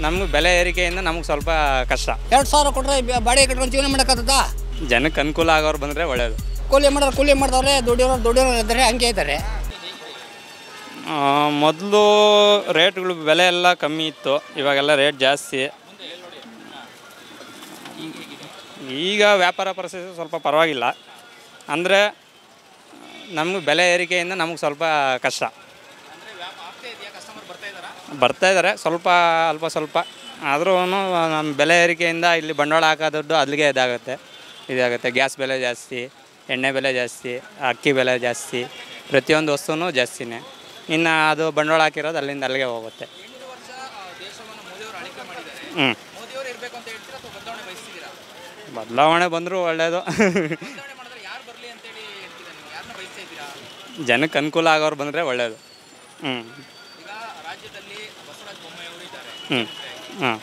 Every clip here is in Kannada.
ನಮ್ಗೆ ಬೆಲೆ ಏರಿಕೆಯಿಂದ ನಮಗೆ ಸ್ವಲ್ಪ ಕಷ್ಟ ಎರಡು ಸಾವಿರ ಕೊಟ್ಟರೆ ಬಾಡಿಗೆ ಕಟ್ಕೊಂಡು ಜೀವನ ಮಾಡೋಕ್ಕಾಗ್ತದ ಜನಕ್ಕೆ ಅನುಕೂಲ ಆಗೋರು ಬಂದರೆ ಒಳ್ಳೆಯದು ಕೂಲಿ ಮಾಡೋರು ಕೂಲಿ ಮಾಡಿದವ್ರೆ ದುಡಿಯೋರು ದುಡಿಯೋರು ಇದ್ದಾರೆ ಹಂಗೆ ಇದ್ದಾರೆ ಮೊದಲು ರೇಟ್ಗಳು ಬೆಲೆ ಎಲ್ಲ ಕಮ್ಮಿ ಇತ್ತು ಇವಾಗೆಲ್ಲ ರೇಟ್ ಜಾಸ್ತಿ ಈಗ ವ್ಯಾಪಾರ ಪರಿಸ್ಥಿತಿ ಸ್ವಲ್ಪ ಪರವಾಗಿಲ್ಲ ಅಂದರೆ ನಮ್ಗೆ ಬೆಲೆ ಏರಿಕೆಯಿಂದ ನಮಗೆ ಸ್ವಲ್ಪ ಕಷ್ಟ ಬರ್ತಾ ಇದ್ದಾರೆ ಸ್ವಲ್ಪ ಅಲ್ಪ ಸ್ವಲ್ಪ ಆದ್ರೂ ನಮ್ಮ ಬೆಲೆ ಏರಿಕೆಯಿಂದ ಇಲ್ಲಿ ಬಂಡವಾಳ ಹಾಕೋ ದುಡ್ಡು ಅಲ್ಲಿಗೆ ಇದಾಗುತ್ತೆ ಇದಾಗುತ್ತೆ ಗ್ಯಾಸ್ ಬೆಲೆ ಜಾಸ್ತಿ ಎಣ್ಣೆ ಬೆಲೆ ಜಾಸ್ತಿ ಅಕ್ಕಿ ಬೆಲೆ ಜಾಸ್ತಿ ಪ್ರತಿಯೊಂದು ವಸ್ತುನೂ ಜಾಸ್ತಿನೇ ಇನ್ನು ಅದು ಬಂಡವಾಳ ಹಾಕಿರೋದು ಅಲ್ಲಿಂದ ಅಲ್ಲಿಗೆ ಹೋಗುತ್ತೆ ಹ್ಞೂ ಬದಲಾವಣೆ ಬಂದರೂ ಒಳ್ಳೆಯದು ಜನಕ್ಕೆ ಅನುಕೂಲ ಆಗೋರು ಬಂದರೆ ಒಳ್ಳೆಯದು ಹ್ಞೂ ಹ್ಞೂ ಹಾಂ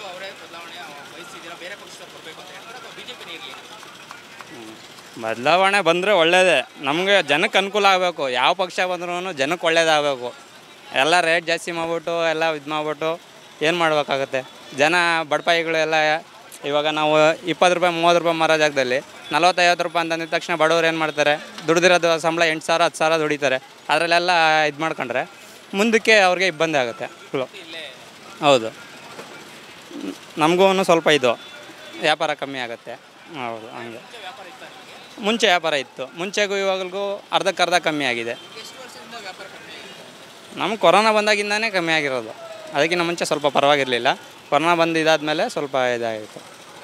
ಬದಲಾವಣೆ ಬಂದರೆ ಒಳ್ಳೆಯದೇ ನಮಗೆ ಜನಕ್ಕೆ ಅನುಕೂಲ ಆಗಬೇಕು ಯಾವ ಪಕ್ಷ ಬಂದ್ರೂ ಜನಕ್ಕೆ ಒಳ್ಳೇದಾಗಬೇಕು ಎಲ್ಲ ರೇಟ್ ಜಾಸ್ತಿ ಮಾಡಿಬಿಟ್ಟು ಎಲ್ಲ ಇದು ಮಾಡಿಬಿಟ್ಟು ಏನು ಮಾಡಬೇಕಾಗತ್ತೆ ಜನ ಬಡಪಾಯಿಗಳು ಎಲ್ಲ ಇವಾಗ ನಾವು ಇಪ್ಪತ್ತು ರೂಪಾಯಿ ಮೂವತ್ತು ರೂಪಾಯಿ ಮಾರೋ ಜಾಗದಲ್ಲಿ ನಲ್ವತ್ತೈವತ್ತು ರೂಪಾಯಿ ಅಂತ ಅಂದಿದ ತಕ್ಷಣ ಬಡವ್ರು ಏನು ಮಾಡ್ತಾರೆ ದುಡ್ದಿರೋದು ಸಂಬಳ ಎಂಟು ಸಾವಿರ ಹತ್ತು ಸಾವಿರ ದುಡಿತಾರೆ ಅದರಲ್ಲೆಲ್ಲ ಇದು ಮಾಡ್ಕೊಂಡ್ರೆ ಮುಂದಕ್ಕೆ ಅವ್ರಿಗೆ ಇಬ್ಬಂದಿ ಆಗುತ್ತೆ ಫುಲ್ಲು ಹೌದು ನಮಗೂ ಸ್ವಲ್ಪ ಇದು ವ್ಯಾಪಾರ ಕಮ್ಮಿ ಆಗುತ್ತೆ ಹೌದು ಹಂಗೆ ಮುಂಚೆ ವ್ಯಾಪಾರ ಇತ್ತು ಮುಂಚೆಗೂ ಇವಾಗಲೂ ಅರ್ಧಕ್ಕರ್ಧ ಕಮ್ಮಿ ಆಗಿದೆ ನಮ್ಗೆ ಕೊರೋನಾ ಬಂದಾಗಿಂದನೇ ಕಮ್ಮಿ ಆಗಿರೋದು ಅದಕ್ಕಿಂತ ಮುಂಚೆ ಸ್ವಲ್ಪ ಪರವಾಗಿರಲಿಲ್ಲ ಕೊರೋನಾ ಬಂದು ಇದಾದಮೇಲೆ ಸ್ವಲ್ಪ ಇದಾಗಿತ್ತು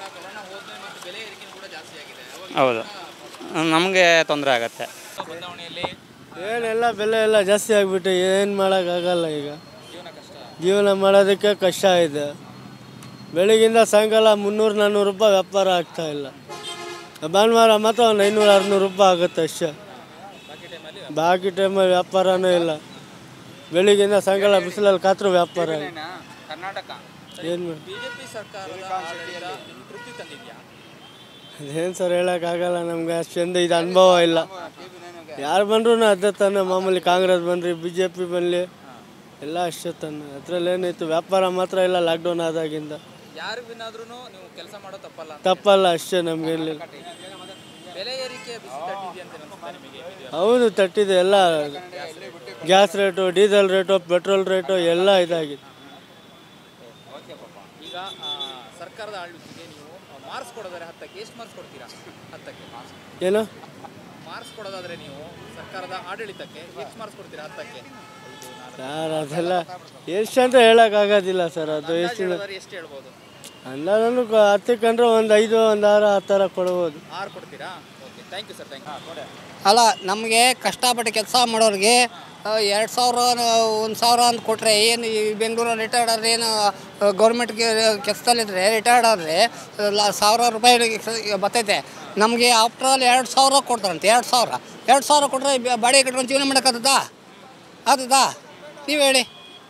ಹೌದು ನಮಗೆ ತೊಂದರೆ ಆಗುತ್ತೆ ಏನೆಲ್ಲ ಬೆಲೆ ಎಲ್ಲ ಜಾಸ್ತಿ ಆಗಿಬಿಟ್ಟು ಏನು ಮಾಡೋಕ್ಕಾಗಲ್ಲ ಈಗ ಜೀವನ ಮಾಡೋದಕ್ಕೆ ಕಷ್ಟ ಇದೆ ಬೆಳಿಗ್ಗಿಂದ ಸಾಯಂಕಾಲ ಮುನ್ನೂರು ನಾನ್ನೂರು ರೂಪಾಯಿ ವ್ಯಾಪಾರ ಆಗ್ತಾ ಇಲ್ಲ ಭಾನುವಾರ ಮಾತ್ರ ಒಂದು ಐನೂರು ಆರುನೂರು ರೂಪಾಯಿ ಆಗುತ್ತೆ ಅಷ್ಟೇ ಬಾಕಿ ಟೈಮಲ್ಲಿ ವ್ಯಾಪಾರನೂ ಇಲ್ಲ ಬೆಳಿಗ್ಗಿಂದ ಸಾಯಂಕಾಲ ಬಿಸಿಲಲ್ಲಿ ಕಾತ್ರು ವ್ಯಾಪಾರ ಇಲ್ಲ. ಕರ್ನಾಟಕ ಏನು ಮಾಡಿ ಬಿಜೆಪಿ ಸರ್ಕಾರದ ಆಡಳಿತ ನಿಮ್ಗೆ ತೃಪ್ತಿ ತಂದಿದ್ಯಾ ಅದೇನು ಸರ್ ಹೇಳೋಕ್ಕಾಗಲ್ಲ ನಮ್ಗೆ ಅಷ್ಟೊಂದು ಇದು ಅನುಭವ ಇಲ್ಲ ಯಾರು ಬಂದ್ರೂ ಅದೇ ತಾನೆ ಮಾಮೂಲಿ ಕಾಂಗ್ರೆಸ್ ಬನ್ರಿ ಬಿ ಜೆ ಪಿ ಬರಲಿ ಎಲ್ಲ ಅಷ್ಟೇ ತಾನೆ ಅದ್ರಲ್ಲಿ ಏನಿತ್ತು ವ್ಯಾಪಾರ ಮಾತ್ರ ಇಲ್ಲ ಲಾಕ್ಡೌನ್ ಆದಾಗಿಂದ ಯಾರು ಬಿನ್ನಾದ್ರೂ ನೀವು ಕೆಲಸ ಮಾಡೋ ತಪ್ಪಲ್ಲ ತಪ್ಪಲ್ಲ ಅಷ್ಟೇ ನಮ್ಗೆ ಇಲ್ಲಿ ಬೆಲೆ ಏರಿಕೆ ಬಿಸಿ ತಟ್ಟಿದ್ಯಾ ಅಂತ ಅನ್ಸುತ್ತಾ ನಿಮಗೆ ಹೌದು ತಟ್ಟಿದೆ ಎಲ್ಲ gas rate diesel rate petrol rate ಎಲ್ಲ ಇದಾಗಿದೆ ಈಗ ಆ, ಸರ್ಕಾರದ ಆಡಳಿತಕ್ಕೆ ನೀವು ಮಾರ್ಕ್ಸ್ ಕೊಡೋದಾದ್ರೆ ಹತ್ತಕ್ಕೆ ಎಷ್ಟು ಮಾರ್ಕ್ಸ್ ಕೊಡ್ತೀರಾ ಹತ್ತಕ್ಕೆ ಏನು ಮಾರ್ಕ್ಸ್ ಕೊಡೋದಾದ್ರೆ ನೀವು ಸರ್ಕಾರದ ಆಡಳಿತಕ್ಕೆ ಎಷ್ಟು ಮಾರ್ಕ್ಸ್ ಕೊಡ್ತೀರಾ ಹತ್ತಕ್ಕೆ ಸರ್ ಅದೆಲ್ಲ ಎಷ್ಟು ಅಂತ ಹೇಳೋಕ್ಕಾಗೋದಿಲ್ಲ ಸರ್ ಅದು ಎಷ್ಟು ಹೇಳೋದಾದ್ರೆ ಎಷ್ಟು ಹೇಳ್ಬೋದು ಅಂದಾಜು ಹತ್ತಕ್ಕಂದ್ರೆ ಒಂದು ಐದು ಒಂದು ಆರು ಆ ಥರ ಕೊಡ್ಬೋದು ಆರು ಕೊಡ್ತೀರಾ okay thank you sir thank you ಅಲ್ಲ ನಮಗೆ ಕಷ್ಟಪಟ್ಟು ಕೆಲಸ ಮಾಡೋರಿಗೆ ಎರಡು ಸಾವಿರ ಒಂದು ಸಾವಿರ ಅಂತ ಕೊಟ್ಟರೆ ಏನು ಈ ಬೆಂಗಳೂರು ರಿಟೈರ್ಡ್ ಆದರೆ ಏನು ಗೌರ್ಮೆಂಟ್ಗೆ ಕೆಲಸದಲ್ಲಿದ್ದರೆ ರಿಟೈರ್ಡ್ ಆದರೆ ಸಾವಿರ ರೂಪಾಯಿ ಕೆಲ್ಸ- ಬರ್ತೈತೆ ನಮಗೆ ಆಫ್ಟರ್ ಆಲ್ ಎರಡು ಸಾವಿರ ಕೊಡ್ತಾರಂತೆ ಎರಡು ಸಾವಿರ ಎರಡು ಸಾವಿರ ಕೊಟ್ಟರೆ ಬಾಡಿಗೆ ಕಟ್ಕೊಂಡು ಜೀವನ ಮಾಡೋಕ್ಕಾಗ್ತದಾ ಆಗ್ತದಾ ನೀವು ಹೇಳಿ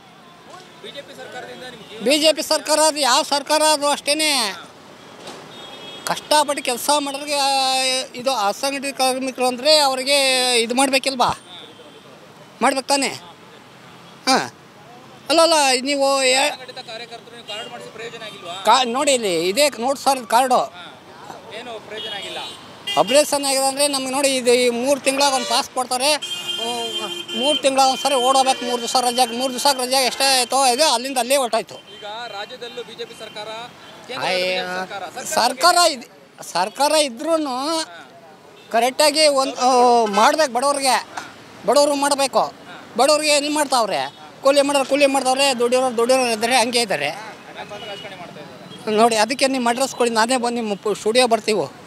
ಬಿ ಜೆ ಪಿ ಸರ್ಕಾರ ಅದು ಯಾವ ಸರ್ಕಾರ ಅದು ಅಷ್ಟೇ ಕಷ್ಟಪಟ್ಟು ಕೆಲಸ ಮಾಡೋರಿಗೆ ಆ, ಇದು ಅಸಂಘಟಿತ ಕಾರ್ಮಿಕರು ಅಂದರೆ ಅವರಿಗೆ ಇದು ಮಾಡಬೇಕಿಲ್ವಾ ಮಾಡ್ಬೇಕು ತಾನೇ ಹಾಂ ಅಲ್ಲಲ್ಲ ನೀವು ಏ- ಕಾರ್ಯಕರ್ತರು ನೀವು ಕಾರ್ಡ್ ಮಾಡಿಸಿ ಪ್ರಯೋಜನ ಆಗಿಲ್ವಾ ಕಾ ನೋಡಿ ಇಲ್ಲಿ ಇದೇ ನೋಡಿ ಸರ್ ಕಾರ್ಡು ಏನು ಪ್ರಯೋಜನ ಆಗಿಲ್ಲ ಅಬ್ಲೇಷನ್ ಆಗಿದೆ ಅಂದರೆ ನಮ್ಗೆ ನೋಡಿ ಇದು ಈ ಮೂರು ತಿಂಗಳಾಗ ಒಂದು ಪಾಸ್ ಕೊಡ್ತಾರೆ ಮೂರು ತಿಂಗಳ ಒಂದು ಸರಿ ಓಡೋಬೇಕು ಮೂರು ದಿವಸ ರಜೆಗೆ ಮೂರು ದಿವಸ ರಜೆಗೆ ಎಷ್ಟೇ ಆಯಿತೋ ಇದು ಅಲ್ಲಿಂದ ಅಲ್ಲೇ ಹೊರ್ಟಾಯ್ತು ಈಗ ರಾಜ್ಯದಲ್ಲೂ ಬಿಜೆಪಿ ಸರ್ಕಾರ ಅಯ್ಯ, ಸರ್ಕಾರ ಇದ್ ಸರ್ಕಾರ ಇದ್ರೂ ಕರೆಕ್ಟಾಗಿ ಒಂದು ಮಾಡ್ಬೇಕು ಬಡವ್ರಿಗೆ ಬಡವರು ಮಾಡಬೇಕು ಬಡವ್ರಿಗೆ ಎಲ್ಲಿ ಮಾಡ್ತಾವ್ರೆ ಕೂಲಿ ಮಾಡೋರು ಕೂಲಿ ಮಾಡ್ದವ್ರೆ ದುಡಿಯೋರು ದುಡಿಯೋರು ಇದ್ದಾರೆ ಹಂಗೆ ಇದ್ದಾರೆ ನೋಡಿ ಅದಕ್ಕೆ ನಿಮ್ಮ ಅಡ್ರೆಸ್ ಕೊಡಿ ನಾನೇ ಬಂದು ನಿಮ್ಮ ಸ್ಟುಡಿಯೋ ಬರ್ತೀವಿ